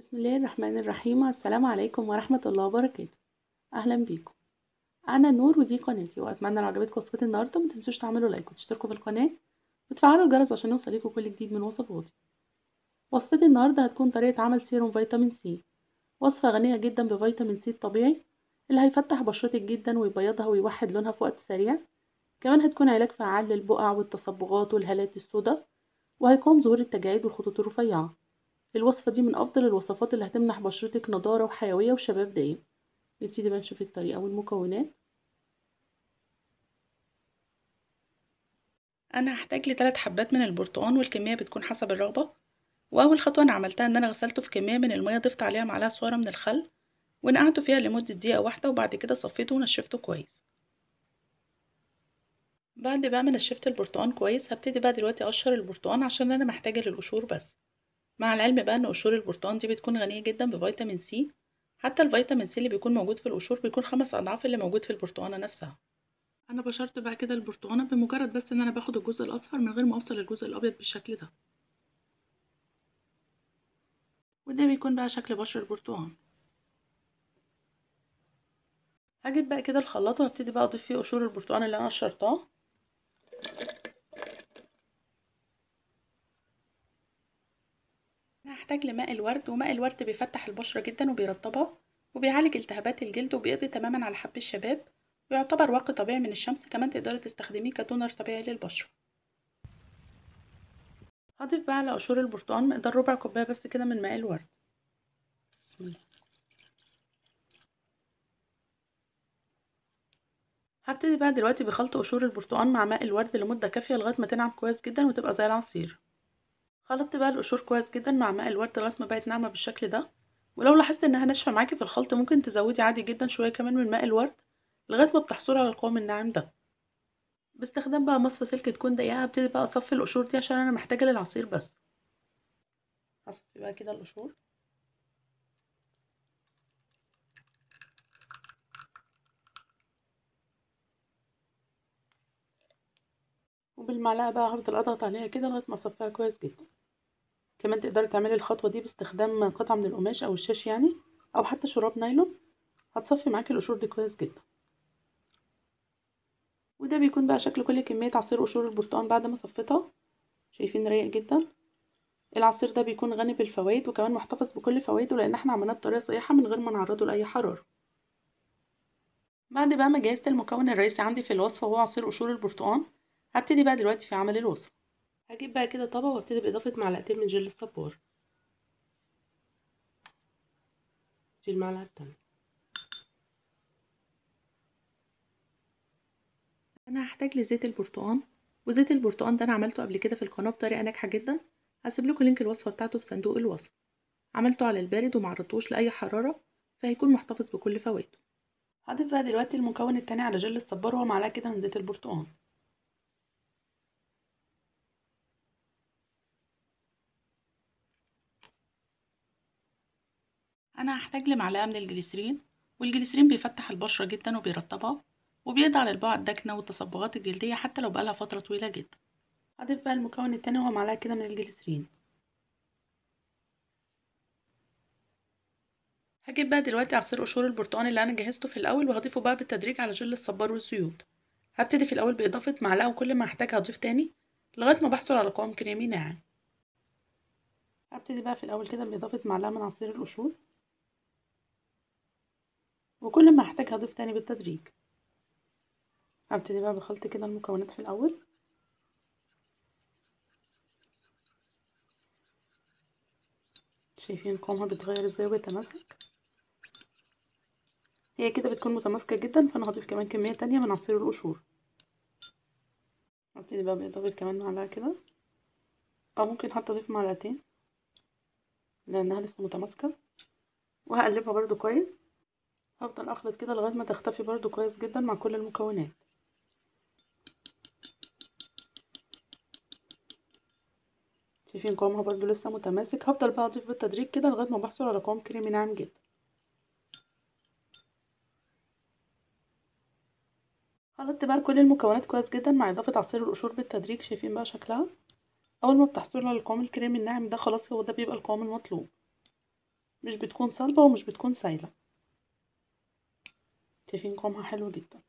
بسم الله الرحمن الرحيم السلام عليكم ورحمة الله وبركاته أهلا بيكم أنا نور ودي قناتي وأتمنى لو عجبتكم وصفتي النهاردة متنسوش تعملوا لايك وتشتركوا في القناة وتفعلوا الجرس عشان يوصلكوا كل جديد من وصفاتي وصفتي النهاردة هتكون طريقة عمل سيروم فيتامين سي وصفة غنية جدا بفيتامين سي الطبيعي اللي هيفتح بشرتك جدا ويبيضها ويوحد لونها في وقت سريع كمان هتكون علاج فعال للبقع والتصبغات والهالات السوداء وهيقاوم ظهور التجاعيد والخطوط الرفيعة الوصفة دي من أفضل الوصفات اللي هتمنح بشرتك نضارة وحيوية وشباب دايم نبتدي بقى نشوف الطريقة والمكونات أنا هحتاج لثلاث حبات من البرتقال والكمية بتكون حسب الرغبة وأول خطوة أنا عملتها إن أنا غسلته في كمية من المية ضفت عليها معلقة صغيرة من الخل ونقعته فيها لمدة دقيقة واحدة وبعد كده صفيته ونشفته كويس بعد بقى ما نشفت البرتقال كويس هبتدي بقى دلوقتي أقشر البرتقال عشان أنا محتاجة للقشور بس مع العلم بقى ان قشور البرتقال دي بتكون غنية جدا بفيتامين سي حتى الفيتامين سي اللي بيكون موجود في القشور بيكون خمس اضعاف اللي موجود في البرتقانة نفسها انا بشرت بقى كده البرتقانة بمجرد بس ان انا باخد الجزء الاصفر من غير ما اوصل الجزء الابيض بالشكل ده وده بيكون بقى شكل بشر البرتقال هجيب بقى كده الخلاط وهبتدي بقى اضيف فيه قشور البرتقال اللي انا قشرتها هحتاج لماء الورد وماء الورد بيفتح البشرة جدا وبيرطبها وبيعالج التهابات الجلد وبيقضي تماما على حب الشباب ويعتبر واقي طبيعي من الشمس كمان تقدري تستخدميه كتونر طبيعي للبشرة هضيف بقى على قشور البرتقال مقدار ربع كوباية بس كده من ماء الورد بسم الله هبتدي بقى دلوقتي بخلط قشور البرتقال مع ماء الورد لمدة كافية لغاية ما تنعم كويس جدا وتبقى زي العصير خلطت بقى القشور كويس جدا مع ماء الورد لغايه ما بقت ناعمه بالشكل ده ولو لاحظت انها ناشفه معاكي في الخلط ممكن تزودي عادي جدا شويه كمان من ماء الورد لغايه ما بتحصلي على القوام الناعم ده باستخدام بقى مصفى سلك تكون ضيقه هبتدي بقى اصفي القشور دي عشان انا محتاجه للعصير بس هصفي بقى كده القشور وبالمعلقه بقى هفضل اضغط عليها كده لغايه ما اصفيها كويس جدا كمان تقدري تعملي الخطوه دي باستخدام قطعه من القماش او الشاش يعني او حتى شراب نايلون هتصفي معاكي القشور دي كويس جدا وده بيكون بقى شكل كل كميه عصير قشور البرتقال بعد ما صفيتها شايفين رايق جدا العصير ده بيكون غني بالفوائد وكمان محتفظ بكل فوائده لان احنا عملناه بطريقه صحيحه من غير ما نعرضه لاي حراره بعد بقى ما جهزت المكون الرئيسي عندي في الوصفه وهو عصير قشور البرتقال هبتدي بقى دلوقتي في عمل الوصفة هجيب بقى كده طبق وابتدي بإضافة معلقتين من جل الصبار دي المعلقة التانية أنا هحتاج لزيت البرتقال وزيت البرتقال ده أنا عملته قبل كده في القناة بطريقة ناجحة جدا هسيب لكم لينك الوصفة بتاعته في صندوق الوصف عملته على البارد ومعرضتوش لأي حرارة فهيكون محتفظ بكل فوائده هضيف بقى دلوقتي المكون التاني على جل الصبار وهو معلقة كده من زيت البرتقال انا هحتاج لمعلقه من الجليسرين والجليسرين بيفتح البشره جدا وبيرطبها وبيقضي على البقع الداكنه والتصبغات الجلديه حتى لو بقالها فتره طويله جدا هضيف بقى المكون التاني وهو معلقه كده من الجليسرين هجيب بقى دلوقتي عصير قشور البرتقال اللي انا جهزته في الاول وهضيفه بقى بالتدريج على جل الصبار والزيوت هبتدي في الاول باضافه معلقه وكل ما احتاج هضيف تاني لغايه ما بحصل على قوام كريمي ناعم هبتدي بقى في الاول كده باضافه معلقه من عصير القشور وكل ما احتاج هضيف تاني بالتدريج هبتدي بقى بخلط كده المكونات في الاول شايفين قوامها بيتغير ازاي وبيتماسك هي كده بتكون متماسكه جدا فانا هضيف كمان كميه تانية من عصير القشور هبتدي بقى باضافه كمان معلقه كده او ممكن حتى اضيف معلقتين لانها لسه متماسكه وهقلبها برضو كويس هفضل اخلط كده لغايه ما تختفي برضو كويس جدا مع كل المكونات شايفين قوامها برضو لسه متماسك هفضل بقى اضيف بالتدريج كده لغايه ما بحصل على قوام كريمي ناعم جدا خلطت بقى كل المكونات كويس جدا مع اضافه عصير القشور بالتدريج شايفين بقى شكلها اول ما بتحصلي على القوام الكريمي الناعم ده خلاص هو ده بيبقى القوام المطلوب مش بتكون صلبة ومش بتكون سايلة شايفين قوامها حلو جدا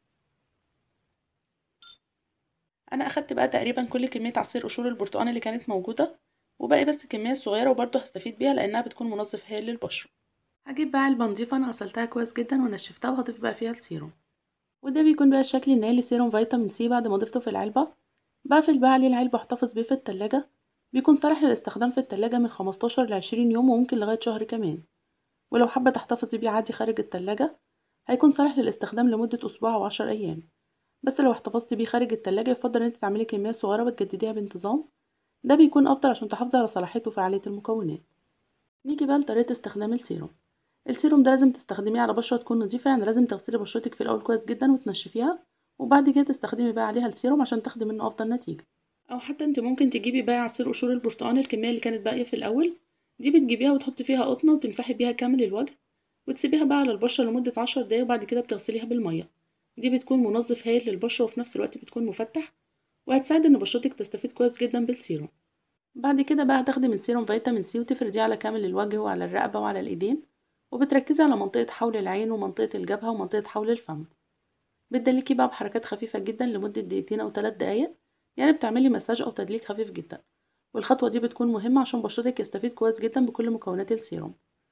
انا اخدت بقى تقريبا كل كمية عصير قشور البرتقال اللي كانت موجودة وباقي بس كمية صغيرة وبرضه هستفيد بيها لانها بتكون منظف هايل للبشرة هجيب بقى علبة نضيفة انا غسلتها كويس جدا ونشفتها وهضيف بقى فيها السيروم وده بيكون بقى الشكل النهائي لسيروم فيتامين سي بعد ما ضفته في العلبة بقفل بقى عليه العلبة واحتفظ بيه في التلاجة بيكون صالح للاستخدام في التلاجة من 15 ل 20 يوم وممكن لغاية شهر كمان ولو حابة تحتفظي بيه عادي خارج التلاجة هيكون صالح للاستخدام لمدة أسبوع أو عشر أيام بس لو احتفظتي بيه خارج التلاجة يفضل ان انت تعملي كمية صغيرة وتجدديها بانتظام ده بيكون أفضل عشان تحافظي على صلاحيته وفعالية المكونات نيجي بقى لطريقة استخدام السيروم السيروم ده لازم تستخدميه على بشرة تكون نظيفة يعني لازم تغسلي بشرتك في الأول كويس جدا وتنشفيها وبعد كده تستخدمي بقى عليها السيروم عشان تاخدي منه أفضل نتيجة أو حتى انت ممكن تجيبي بقى عصير قشور البرتقال الكمية اللي كانت باقية في الأول دي بتجيبيها وتحطي فيها قطنة وتمسحي بيها كامل الوجه وتسيبيها بقى على البشرة لمدة عشر دقايق وبعد كده بتغسليها بالمية دي بتكون منظف هايل للبشرة وفي نفس الوقت بتكون مفتح وهتساعد ان بشرتك تستفيد كويس جدا بالسيروم بعد كده بقى هتاخدي من سيروم فيتامين سي وتفرديه على كامل الوجه وعلى الرقبة وعلى الإيدين وبتركزي على منطقة حول العين ومنطقة الجبهة ومنطقة حول الفم بتدلكي بقى بحركات خفيفة جدا لمدة دقيقتين أو تلات دقايق يعني بتعملي مساج أو تدليك خفيف جدا والخطوة دي بتكون مهمة عشان بشرتك يستفيد كويس جدا بكل مكونات السيروم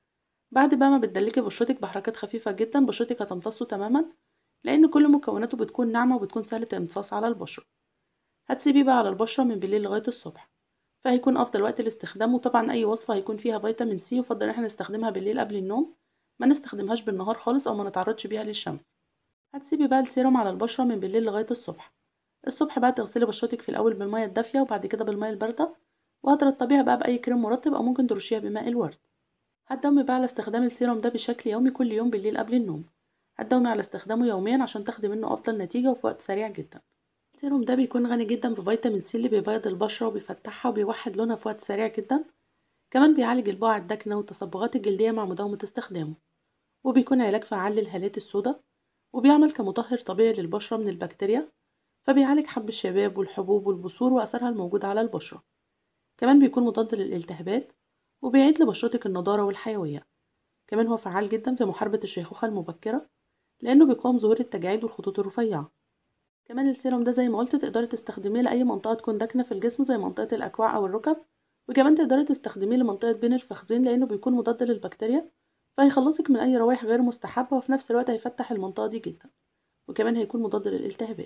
بعد بقى ما بتدلكي بشرتك بحركات خفيفة جدا بشرتك هتمتصه تماما لأن كل مكوناته بتكون ناعمة وبتكون سهلة الامتصاص على البشرة هتسيبيه بقى على البشرة من بالليل لغاية الصبح فهيكون أفضل وقت لاستخدامه طبعا أي وصفة هيكون فيها فيتامين سي يفضل إن احنا نستخدمها بالليل قبل النوم ما نستخدمهاش بالنهار خالص أو ما نتعرضش بيها للشمس هتسيبي بقى السيروم على البشرة من بالليل لغاية الصبح الصبح بقى تغسلي بشرتك في الأول بالمية الدافية وبعد كده بالمية الباردة وهترطبيها بقى بأي كريم مرطب أو ممكن ترشيها بماء الورد هتداومي بقى على استخدام السيروم ده بشكل يومي كل يوم بالليل قبل النوم هتداومي على استخدامه يوميا عشان تاخدي منه أفضل نتيجة وفي وقت سريع جدا السيروم ده بيكون غني جدا بفيتامين سي اللي بيبيض البشرة وبيفتحها وبيوحد لونها في وقت سريع جدا كمان بيعالج البقع الداكنة والتصبغات الجلدية مع مداومة استخدامه وبيكون علاج فعال للهالات السوداء وبيعمل كمطهر طبيعي للبشرة من البكتيريا فبيعالج حب الشباب والحبوب والبثور وأثرها الموجود على البشرة كمان بيكون مضاد للالتهابات وبيعيد لبشرتك النضارة والحيوية كمان هو فعال جدا في محاربة الشيخوخة المبكرة لأنه بيقاوم ظهور التجاعيد والخطوط الرفيعة كمان السيروم ده زي ما قلت تقدري تستخدميه لأي منطقة تكون داكنة في الجسم زي منطقة الأكواع أو الركب وكمان تقدري تستخدميه لمنطقة بين الفخذين لأنه بيكون مضاد للبكتيريا فهيخلصك من أي روايح غير مستحبة وفي نفس الوقت هيفتح المنطقة دي جدا وكمان هيكون مضاد للالتهابات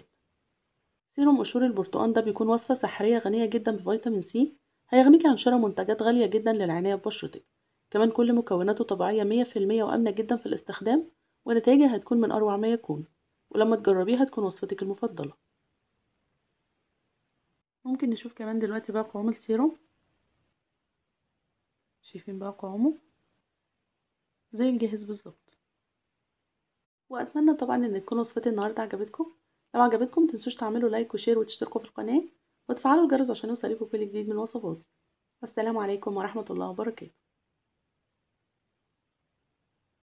سيروم قشور البرتقال ده بيكون وصفة سحرية غنية جدا بفيتامين سي هيغنيكي عن شراء منتجات غالية جدا للعناية ببشرتك كمان كل مكوناته طبيعية مية في المية وآمنة جدا في الاستخدام ونتائجها هتكون من أروع ما يكون ولما تجربيها تكون وصفتك المفضلة ممكن نشوف كمان دلوقتي بقى قوام السيروم شايفين بقى قوامه زي الجاهز بالظبط واتمنى طبعا ان تكون وصفتي النهارده عجبتكم لو عجبتكم متنسوش تعملوا لايك وشير وتشتركوا في القناه وتفعلوا الجرس عشان يوصلكوا كل جديد من وصفاتي والسلام عليكم ورحمه الله وبركاته